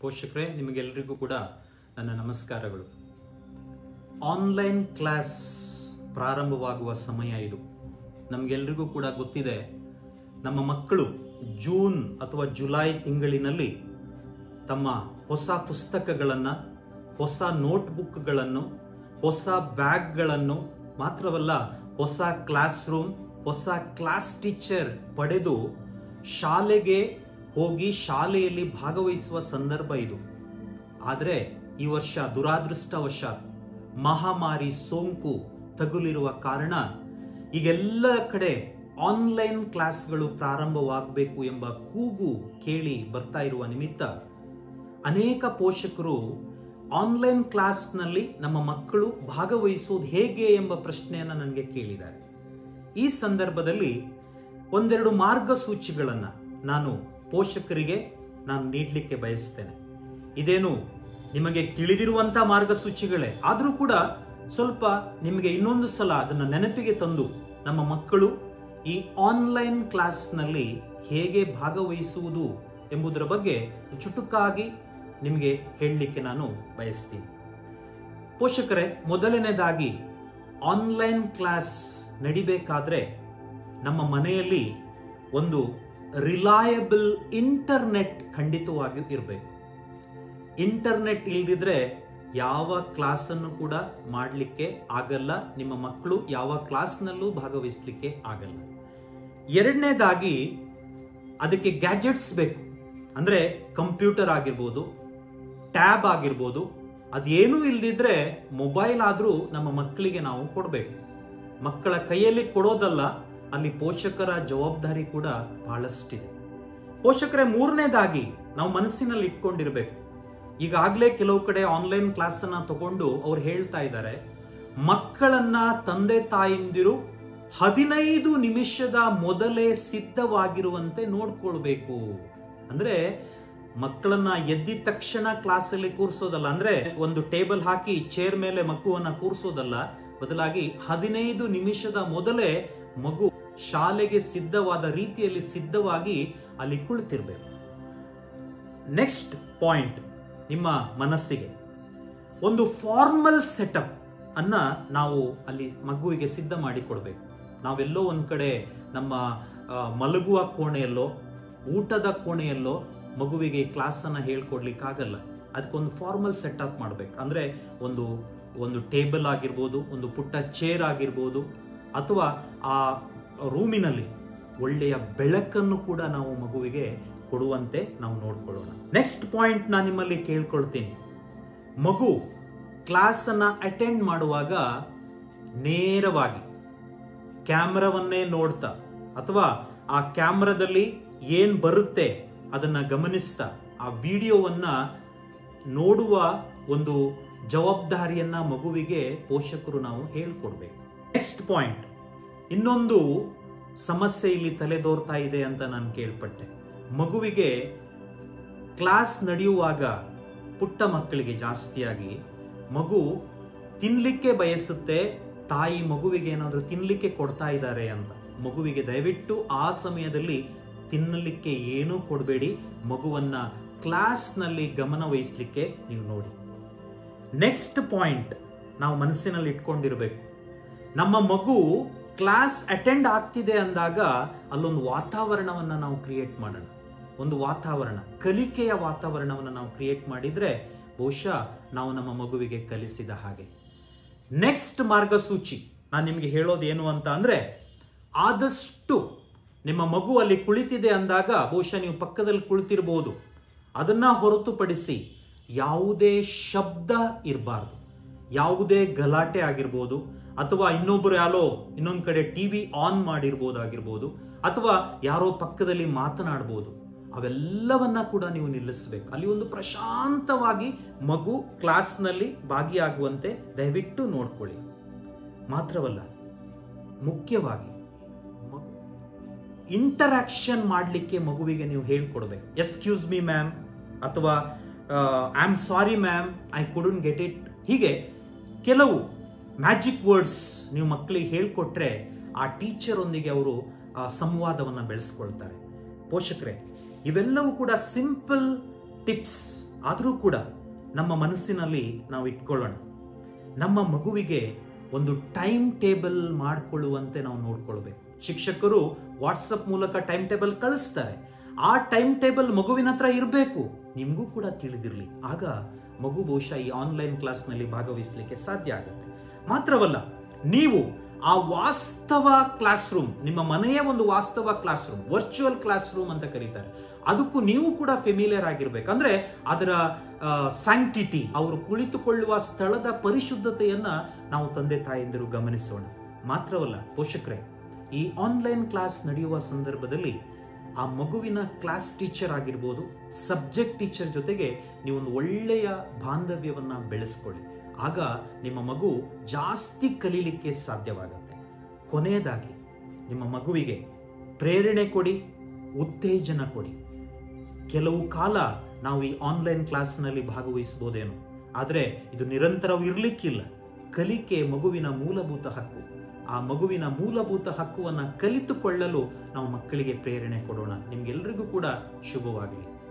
ಪೋಷಕರೇ ನಿಮಗೆಲ್ಲರಿಗೂ ಕೂಡ ನನ್ನ ನಮಸ್ಕಾರಗಳು ಆನ್ಲೈನ್ ಕ್ಲಾಸ್ ಪ್ರಾರಂಭವಾಗುವ ಸಮಯ ಇದು ನಮಗೆಲ್ಲರಿಗೂ ಕೂಡ ಗೊತ್ತಿದೆ ನಮ್ಮ ಮಕ್ಕಳು ಜೂನ್ ಅಥವಾ ಜುಲೈ ತಿಂಗಳಿನಲ್ಲಿ ತಮ್ಮ ಹೊಸ ಪುಸ್ತಕಗಳನ್ನು ಹೊಸ ನೋಟ್ಬುಕ್ಗಳನ್ನು ಹೊಸ ಬ್ಯಾಗ್ಗಳನ್ನು ಮಾತ್ರವಲ್ಲ ಹೊಸ ಕ್ಲಾಸ್ ರೂಮ್ ಹೊಸ ಕ್ಲಾಸ್ ಟೀಚರ್ ಪಡೆದು ಶಾಲೆಗೆ ಹೋಗಿ ಶಾಲೆಯಲ್ಲಿ ಭಾಗವಹಿಸುವ ಸಂದರ್ಭ ಇದು ಆದರೆ ಈ ವರ್ಷ ದುರಾದೃಷ್ಟವಶಾತ್ ಮಹಾಮಾರಿ ಸೋಂಕು ತಗುಲಿರುವ ಕಾರಣ ಈಗೆಲ್ಲ ಕಡೆ ಆನ್ಲೈನ್ ಕ್ಲಾಸ್ಗಳು ಪ್ರಾರಂಭವಾಗಬೇಕು ಎಂಬ ಕೂಗು ಕೇಳಿ ಬರ್ತಾ ಇರುವ ನಿಮಿತ್ತ ಅನೇಕ ಪೋಷಕರು ಆನ್ಲೈನ್ ಕ್ಲಾಸ್ನಲ್ಲಿ ನಮ್ಮ ಮಕ್ಕಳು ಭಾಗವಹಿಸುವುದು ಹೇಗೆ ಎಂಬ ಪ್ರಶ್ನೆಯನ್ನು ನನಗೆ ಕೇಳಿದ್ದಾರೆ ಈ ಸಂದರ್ಭದಲ್ಲಿ ಒಂದೆರಡು ಮಾರ್ಗಸೂಚಿಗಳನ್ನು ನಾನು ಪೋಷಕರಿಗೆ ನಾನು ನೀಡಲಿಕ್ಕೆ ಬಯಸ್ತೇನೆ ಇದೇನು ನಿಮಗೆ ತಿಳಿದಿರುವಂಥ ಮಾರ್ಗಸೂಚಿಗಳೇ ಆದರೂ ಕೂಡ ಸ್ವಲ್ಪ ನಿಮಗೆ ಇನ್ನೊಂದು ಸಲ ಅದನ್ನು ನೆನಪಿಗೆ ತಂದು ನಮ್ಮ ಮಕ್ಕಳು ಈ ಆನ್ಲೈನ್ ಕ್ಲಾಸ್ನಲ್ಲಿ ಹೇಗೆ ಭಾಗವಹಿಸುವುದು ಎಂಬುದರ ಬಗ್ಗೆ ಚುಟುಕಾಗಿ ನಿಮಗೆ ಹೇಳಲಿಕ್ಕೆ ನಾನು ಬಯಸ್ತೀನಿ ಪೋಷಕರೇ ಮೊದಲನೇದಾಗಿ ಆನ್ಲೈನ್ ಕ್ಲಾಸ್ ನಡಿಬೇಕಾದ್ರೆ ನಮ್ಮ ಮನೆಯಲ್ಲಿ ಒಂದು ರಿಲಯಬಲ್ ಇಂಟರ್ನೆಟ್ ಖಂಡಿತವಾಗಿ ಇರಬೇಕು ಇಂಟರ್ನೆಟ್ ಇಲ್ದಿದ್ರೆ ಯಾವ ಕ್ಲಾಸನ್ನು ಕೂಡ ಮಾಡಲಿಕ್ಕೆ ಆಗಲ್ಲ ನಿಮ್ಮ ಮಕ್ಕಳು ಯಾವ ಕ್ಲಾಸ್ನಲ್ಲೂ ಭಾಗವಹಿಸಲಿಕ್ಕೆ ಆಗಲ್ಲ ಎರಡನೇದಾಗಿ ಅದಕ್ಕೆ ಗ್ಯಾಜೆಟ್ಸ್ ಬೇಕು ಅಂದರೆ ಕಂಪ್ಯೂಟರ್ ಆಗಿರ್ಬೋದು ಟ್ಯಾಬ್ ಆಗಿರ್ಬೋದು ಅದೇನೂ ಇಲ್ದಿದ್ರೆ ಮೊಬೈಲ್ ಆದರೂ ನಮ್ಮ ಮಕ್ಕಳಿಗೆ ನಾವು ಕೊಡಬೇಕು ಮಕ್ಕಳ ಕೈಯಲ್ಲಿ ಕೊಡೋದಲ್ಲ ಅಲ್ಲಿ ಪೋಷಕರ ಜವಾಬ್ದಾರಿ ಕೂಡ ಬಹಳಷ್ಟಿದೆ ಪೋಷಕರೇ ಮೂರನೇದಾಗಿ ನಾವು ಮನಸ್ಸಿನಲ್ಲಿ ಇಟ್ಕೊಂಡಿರ್ಬೇಕು ಈಗಾಗಲೇ ಕೆಲವು ಕಡೆ ಆನ್ಲೈನ್ ಕ್ಲಾಸ್ ಅನ್ನ ತಗೊಂಡು ಅವ್ರು ಹೇಳ್ತಾ ಇದ್ದಾರೆ ಮಕ್ಕಳನ್ನ ತಂದೆ ತಾಯಿಂದಿರು ಹದಿನೈದು ನಿಮಿಷದ ಮೊದಲೇ ಸಿದ್ಧವಾಗಿರುವಂತೆ ನೋಡ್ಕೊಳ್ಬೇಕು ಅಂದ್ರೆ ಮಕ್ಕಳನ್ನ ಎದ್ದಿದ ತಕ್ಷಣ ಕ್ಲಾಸಲ್ಲಿ ಕೂರಿಸೋದಲ್ಲ ಅಂದ್ರೆ ಒಂದು ಟೇಬಲ್ ಹಾಕಿ ಚೇರ್ ಮೇಲೆ ಮಗುವನ್ನ ಕೂರಿಸೋದಲ್ಲ ಬದಲಾಗಿ ಹದಿನೈದು ನಿಮಿಷದ ಮೊದಲೇ ಮಗು ಶಾಲೆಗೆ ಸಿದ್ಧವಾದ ರೀತಿಯಲ್ಲಿ ಸಿದ್ಧವಾಗಿ ಅಲ್ಲಿ ಕುಳಿತಿರ್ಬೇಕು ನೆಕ್ಸ್ಟ್ ಪಾಯಿಂಟ್ ನಿಮ್ಮ ಮನಸ್ಸಿಗೆ ಒಂದು ಫಾರ್ಮಲ್ ಸೆಟಪ್ ಅನ್ನ ನಾವು ಅಲ್ಲಿ ಮಗುವಿಗೆ ಸಿದ್ಧ ಮಾಡಿಕೊಡ್ಬೇಕು ನಾವೆಲ್ಲೋ ಒಂದು ಕಡೆ ನಮ್ಮ ಮಲಗುವ ಕೋಣೆಯಲ್ಲೋ ಊಟದ ಕೋಣೆಯಲ್ಲೋ ಮಗುವಿಗೆ ಕ್ಲಾಸನ್ನು ಹೇಳ್ಕೊಡ್ಲಿಕ್ಕಾಗಲ್ಲ ಅದಕ್ಕೊಂದು ಫಾರ್ಮಲ್ ಸೆಟಪ್ ಮಾಡಬೇಕು ಅಂದರೆ ಒಂದು ಒಂದು ಟೇಬಲ್ ಆಗಿರ್ಬೋದು ಒಂದು ಪುಟ್ಟ ಚೇರ್ ಆಗಿರ್ಬೋದು ಅಥವಾ ಆ ರೂಮಿನಲ್ಲಿ ಒಳ್ಳೆಯ ಬೆಳಕನ್ನು ಕೂಡ ನಾವು ಮಗುವಿಗೆ ಕೊಡುವಂತೆ ನಾವು ನೋಡ್ಕೊಳ್ಳೋಣ ನೆಕ್ಸ್ಟ್ ಪಾಯಿಂಟ್ ನಾನು ನಿಮ್ಮಲ್ಲಿ ಕೇಳ್ಕೊಳ್ತೀನಿ ಮಗು ಕ್ಲಾಸನ್ನು ಅಟೆಂಡ್ ಮಾಡುವಾಗ ನೇರವಾಗಿ ಕ್ಯಾಮ್ರಾವನ್ನೇ ನೋಡ್ತಾ ಅಥವಾ ಆ ಕ್ಯಾಮ್ರಾದಲ್ಲಿ ಏನು ಬರುತ್ತೆ ಅದನ್ನು ಗಮನಿಸ್ತಾ ಆ ವಿಡಿಯೋವನ್ನ ನೋಡುವ ಒಂದು ಜವಾಬ್ದಾರಿಯನ್ನ ಮಗುವಿಗೆ ಪೋಷಕರು ನಾವು ಹೇಳ್ಕೊಡ್ಬೇಕು ನೆಕ್ಸ್ಟ್ ಪಾಯಿಂಟ್ ಇನ್ನೊಂದು ಸಮಸ್ಯೆ ಇಲ್ಲಿ ತಲೆದೋರ್ತಾ ಇದೆ ಅಂತ ನಾನು ಕೇಳ್ಪಟ್ಟೆ ಮಗುವಿಗೆ ಕ್ಲಾಸ್ ನಡೆಯುವಾಗ ಪುಟ್ಟ ಮಕ್ಕಳಿಗೆ ಜಾಸ್ತಿಯಾಗಿ ಮಗು ತಿನ್ಲಿಕ್ಕೆ ಬಯಸುತ್ತೆ ತಾಯಿ ಮಗುವಿಗೆ ಏನಾದರೂ ತಿನ್ಲಿಕ್ಕೆ ಕೊಡ್ತಾ ಇದ್ದಾರೆ ಅಂತ ಮಗುವಿಗೆ ದಯವಿಟ್ಟು ಆ ಸಮಯದಲ್ಲಿ ತಿನ್ನಲಿಕ್ಕೆ ಏನೂ ಕೊಡಬೇಡಿ ಮಗುವನ್ನ ಕ್ಲಾಸ್ನಲ್ಲಿ ಗಮನ ವಹಿಸ್ಲಿಕ್ಕೆ ನೀವು ನೋಡಿ ನೆಕ್ಸ್ಟ್ ಪಾಯಿಂಟ್ ನಾವು ಮನಸ್ಸಿನಲ್ಲಿ ಇಟ್ಕೊಂಡಿರ್ಬೇಕು ನಮ್ಮ ಮಗು ಕ್ಲಾಸ್ ಅಟೆಂಡ್ ಆಗ್ತಿದೆ ಅಂದಾಗ ಅಲ್ಲೊಂದು ವಾತಾವರಣವನ್ನು ನಾವು ಕ್ರಿಯೇಟ್ ಮಾಡೋಣ ಒಂದು ವಾತಾವರಣ ಕಲಿಕೆಯ ವಾತಾವರಣವನ್ನು ನಾವು ಕ್ರಿಯೇಟ್ ಮಾಡಿದ್ರೆ ಬಹುಶಃ ನಾವು ನಮ್ಮ ಮಗುವಿಗೆ ಕಲಿಸಿದ ಹಾಗೆ ನೆಕ್ಸ್ಟ್ ಮಾರ್ಗಸೂಚಿ ನಾನು ನಿಮಗೆ ಹೇಳೋದು ಏನು ಅಂತ ಅಂದ್ರೆ ಆದಷ್ಟು ನಿಮ್ಮ ಮಗು ಅಲ್ಲಿ ಕುಳಿತಿದೆ ಅಂದಾಗ ಬಹುಶಃ ನೀವು ಪಕ್ಕದಲ್ಲಿ ಕುಳಿತಿರ್ಬೋದು ಅದನ್ನ ಹೊರತುಪಡಿಸಿ ಯಾವುದೇ ಶಬ್ದ ಇರಬಾರ್ದು ಯಾವುದೇ ಗಲಾಟೆ ಆಗಿರ್ಬೋದು ಅಥವಾ ಇನ್ನೊಬ್ಬರು ಯಾರೋ ಇನ್ನೊಂದು ಕಡೆ ಟಿವಿ ಆನ್ ಮಾಡಿರ್ಬೋದಾಗಿರ್ಬೋದು ಅಥವಾ ಯಾರೋ ಪಕ್ಕದಲ್ಲಿ ಮಾತನಾಡ್ಬೋದು ಅವೆಲ್ಲವನ್ನ ಕೂಡ ನೀವು ನಿಲ್ಲಿಸಬೇಕು ಅಲ್ಲಿ ಒಂದು ಪ್ರಶಾಂತವಾಗಿ ಮಗು ಕ್ಲಾಸ್ನಲ್ಲಿ ಭಾಗಿಯಾಗುವಂತೆ ದಯವಿಟ್ಟು ನೋಡ್ಕೊಳ್ಳಿ ಮಾತ್ರವಲ್ಲ ಮುಖ್ಯವಾಗಿ ಇಂಟರಾಕ್ಷನ್ ಮಾಡಲಿಕ್ಕೆ ಮಗುವಿಗೆ ನೀವು ಹೇಳ್ಕೊಡ್ಬೇಕು ಎಕ್ಸ್ಕ್ಯೂಸ್ ಮಿ ಮ್ಯಾಮ್ ಅಥವಾ I am sorry ma'am I couldn't get it ಹೀಗೆ ಕೆಲವು ಮ್ಯಾಜಿಕ್ ವರ್ಡ್ಸ್ ನೀವು ಮಕ್ಕಳಿಗೆ ಹೇಳ್ಕೊಟ್ರೆ ಆ ಟೀಚರ್ ಒಂದಿಗೆ ಅವರು ಸಂವಾದವನ್ನು ಬೆಳೆಸ್ಕೊಳ್ತಾರೆ ಪೋಷಕರೇ ಇವೆಲ್ಲವೂ ಕೂಡ ಸಿಂಪಲ್ ಟಿಪ್ಸ್ ಆದರೂ ಕೂಡ ನಮ್ಮ ಮನಸ್ಸಿನಲ್ಲಿ ನಾವು ಇಟ್ಕೊಳ್ಳೋಣ ನಮ್ಮ ಮಗುವಿಗೆ ಒಂದು ಟೈಮ್ ಟೇಬಲ್ ಮಾಡಿಕೊಳ್ಳುವಂತೆ ನಾವು ನೋಡ್ಕೊಳ್ಬೇಕು ಶಿಕ್ಷಕರು ವಾಟ್ಸಪ್ ಮೂಲಕ ಟೈಮ್ ಟೇಬಲ್ ಕಳಿಸ್ತಾರೆ ಆ ಟೈಮ್ ಟೇಬಲ್ ಮಗುವಿನ ಹತ್ರ ಇರಬೇಕು ನಿಮಗೂ ಕೂಡ ತಿಳಿದಿರಲಿ ಆಗ ಮಗು ಬಹುಶಃ ಈ ಆನ್ಲೈನ್ ಕ್ಲಾಸ್ನಲ್ಲಿ ಭಾಗವಹಿಸಲಿಕ್ಕೆ ಸಾಧ್ಯ ಆಗುತ್ತೆ ಮಾತ್ರವಲ್ಲ ನೀವು ಆ ವಾಸ್ತವ ಕ್ಲಾಸ್ ರೂಮ್ ನಿಮ್ಮ ಮನೆಯ ಒಂದು ವಾಸ್ತವ classroom virtual classroom ಅಂತ ಕರೀತಾರೆ ಅದಕ್ಕೂ ನೀವು ಕೂಡ ಫೆಮಿಲಿಯರ್ ಆಗಿರ್ಬೇಕು ಅಂದ್ರೆ ಅದರ ಸ್ಯಾಂಕ್ಟಿಟಿ ಅವರು ಕುಳಿತುಕೊಳ್ಳುವ ಸ್ಥಳದ ಪರಿಶುದ್ಧತೆಯನ್ನ ನಾವು ತಂದೆ ತಾಯಂದಿರು ಗಮನಿಸೋಣ ಮಾತ್ರವಲ್ಲ ಪೋಷಕರೇ ಈ ಆನ್ಲೈನ್ ಕ್ಲಾಸ್ ನಡೆಯುವ ಸಂದರ್ಭದಲ್ಲಿ ಆ ಮಗುವಿನ ಕ್ಲಾಸ್ ಟೀಚರ್ ಆಗಿರ್ಬೋದು ಸಬ್ಜೆಕ್ಟ್ ಟೀಚರ್ ಜೊತೆಗೆ ನೀವೊಂದು ಒಳ್ಳೆಯ ಬಾಂಧವ್ಯವನ್ನ ಬೆಳೆಸ್ಕೊಳ್ಳಿ ಆಗ ನಿಮ್ಮ ಮಗು ಜಾಸ್ತಿ ಕಲೀಲಿಕ್ಕೆ ಸಾಧ್ಯವಾಗುತ್ತೆ ಕೊನೆಯದಾಗಿ ನಿಮ್ಮ ಮಗುವಿಗೆ ಪ್ರೇರಣೆ ಕೊಡಿ ಉತ್ತೇಜನ ಕೊಡಿ ಕೆಲವು ಕಾಲ ನಾವು ಈ ಆನ್ಲೈನ್ ಕ್ಲಾಸ್ನಲ್ಲಿ ಭಾಗವಹಿಸಬಹುದೇನೋ ಆದರೆ ಇದು ನಿರಂತರವೂ ಇರಲಿಕ್ಕಿಲ್ಲ ಕಲಿಕೆ ಮಗುವಿನ ಮೂಲಭೂತ ಹಕ್ಕು ಆ ಮಗುವಿನ ಮೂಲಭೂತ ಹಕ್ಕುವನ್ನು ಕಲಿತುಕೊಳ್ಳಲು ನಾವು ಮಕ್ಕಳಿಗೆ ಪ್ರೇರಣೆ ಕೊಡೋಣ ನಿಮ್ಗೆಲ್ರಿಗೂ ಕೂಡ ಶುಭವಾಗಲಿ